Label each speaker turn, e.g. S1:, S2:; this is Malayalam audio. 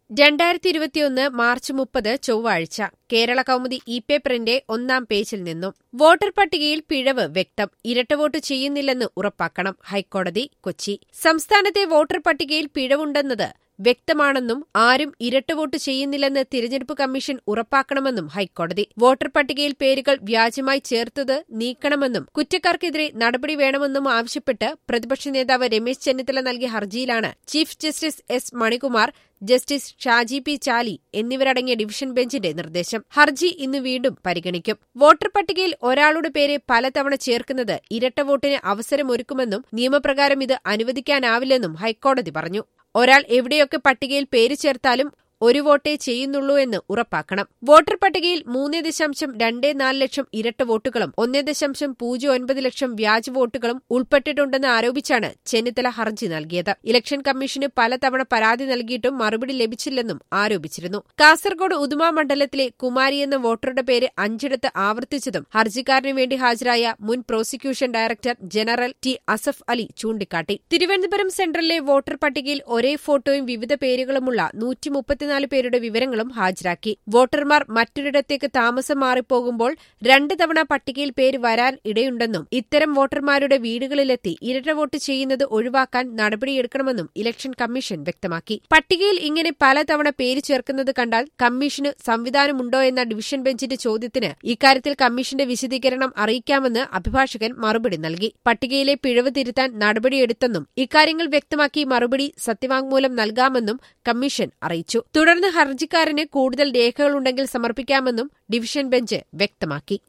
S1: രണ്ടായിരത്തി ഇരുപത്തിയൊന്ന് മാർച്ച് മുപ്പത് ചൊവ്വാഴ്ച കേരള കൗമുദി ഇ പേപ്പറിന്റെ ഒന്നാം പേജിൽ നിന്നും വോട്ടർ പട്ടികയിൽ പിഴവ് വ്യക്തം ഇരട്ട വോട്ട് ചെയ്യുന്നില്ലെന്ന് ഉറപ്പാക്കണം ഹൈക്കോടതി കൊച്ചി സംസ്ഥാനത്തെ വോട്ടർ പട്ടികയിൽ പിഴവുണ്ടെന്നത് വ്യക്തമാണെന്നും ആരും ഇരട്ട വോട്ട് ചെയ്യുന്നില്ലെന്ന് തിരഞ്ഞെടുപ്പ് കമ്മീഷൻ ഉറപ്പാക്കണമെന്നും ഹൈക്കോടതി വോട്ടർ പട്ടികയിൽ പേരുകൾ വ്യാജമായി ചേർത്തത് നീക്കണമെന്നും കുറ്റക്കാർക്കെതിരെ നടപടി വേണമെന്നും ആവശ്യപ്പെട്ട് പ്രതിപക്ഷ നേതാവ് രമേശ് ചെന്നിത്തല നൽകിയ ഹർജിയിലാണ് chief justice S Manikumar justice Shaji P Chaly എന്നിവരടങ്ങിയ ഡിവിഷൻ ബെഞ്ചിന്റെ നിർദ്ദേശം ഹർജി ഇന്ന് വീണ്ടും പരിഗണിക്കും വോട്ടർ പട്ടികയിൽ ഒരാളുടെ പേര് പലതവണ ചേർക്കുന്നത് ഇരട്ട വോട്ടിന് അവസരമൊരുക്കുമെന്നും നിയമപ്രകാരം ഇത് അനുവദിക്കാനാവില്ലെന്നും ഹൈക്കോടതി പറഞ്ഞു ഒരാൾ എവിടെയൊക്കെ പട്ടികയിൽ പേര് ചേർത്താലും ഒരു വോട്ടേ ചെയ്യുന്നുള്ളൂ എന്ന് ഉറപ്പാക്കണം വോട്ടർ പട്ടികയിൽ മൂന്ന് ദശാംശം രണ്ട് നാല് ലക്ഷം ഇരട്ട വോട്ടുകളും ഒന്ന് ദശാംശം പൂജ്യം ഒൻപത് ലക്ഷം വ്യാജ വോട്ടുകളും ഉൾപ്പെട്ടിട്ടുണ്ടെന്ന് ആരോപിച്ചാണ് ചെന്നിത്തല ഹർജി നൽകിയത് ഇലക്ഷൻ കമ്മീഷന് പലതവണ പരാതി നൽകിയിട്ടും മറുപടി ലഭിച്ചില്ലെന്നും ആരോപിച്ചിരുന്നു കാസർഗോഡ് ഉദുമ മണ്ഡലത്തിലെ കുമാരി എന്ന വോട്ടറുടെ പേര് അഞ്ചിടത്ത് ആവർത്തിച്ചതും ഹർജിക്കാരനു വേണ്ടി ഹാജരായ മുൻ prosecution director general T Asaf Ali ചൂണ്ടിക്കാട്ടി തിരുവനന്തപുരം സെൻട്രലിലെ വോട്ടർ പട്ടികയിൽ ഒരേ ഫോട്ടോയും വിവിധ പേരുകളുമുള്ള നൂറ്റി മുപ്പത്തിനാല് പേരുടെ വിവരങ്ങളും ഹാജരാക്കി വോട്ടർമാർ മറ്റൊരിടത്തേക്ക് താമസം മാറിപ്പോകുമ്പോൾ രണ്ട് തവണ പട്ടികയിൽ പേര് വരാൻ ഇടയുണ്ടെന്നും ഇത്തരം വോട്ടർമാരുടെ വീടുകളിലെത്തി ഇരട്ട വോട്ട് ചെയ്യുന്നത് ഒഴിവാക്കാൻ നടപടിയെടുക്കണമെന്നും ഇലക്ഷൻ കമ്മീഷൻ വ്യക്തമാക്കി പട്ടികയിൽ ഇങ്ങനെ പലതവണ പേര് ചേർക്കുന്നത് കണ്ടാൽ കമ്മീഷന് സംവിധാനമുണ്ടോ എന്ന ഡിവിഷൻ ബെഞ്ചിന്റെ ചോദ്യത്തിന് ഇക്കാര്യത്തിൽ കമ്മീഷന്റെ വിശദീകരണം അറിയിക്കാമെന്ന് അഭിഭാഷകൻ മറുപടി നൽകി പട്ടികയിലെ പിഴവ് തിരുത്താൻ നടപടിയെടുത്തെന്നും ഇക്കാര്യങ്ങൾ വ്യക്തമാക്കി മറുപടി സത്യവാങ്മൂലം നൽകാമെന്നും കമ്മീഷൻ അറിയിച്ചു തുടർന്ന് ഹർജിക്കാരന് കൂടുതൽ രേഖകളുണ്ടെങ്കിൽ സമർപ്പിക്കാമെന്നും ഡിവിഷൻ ബെഞ്ച് വ്യക്തമാക്കി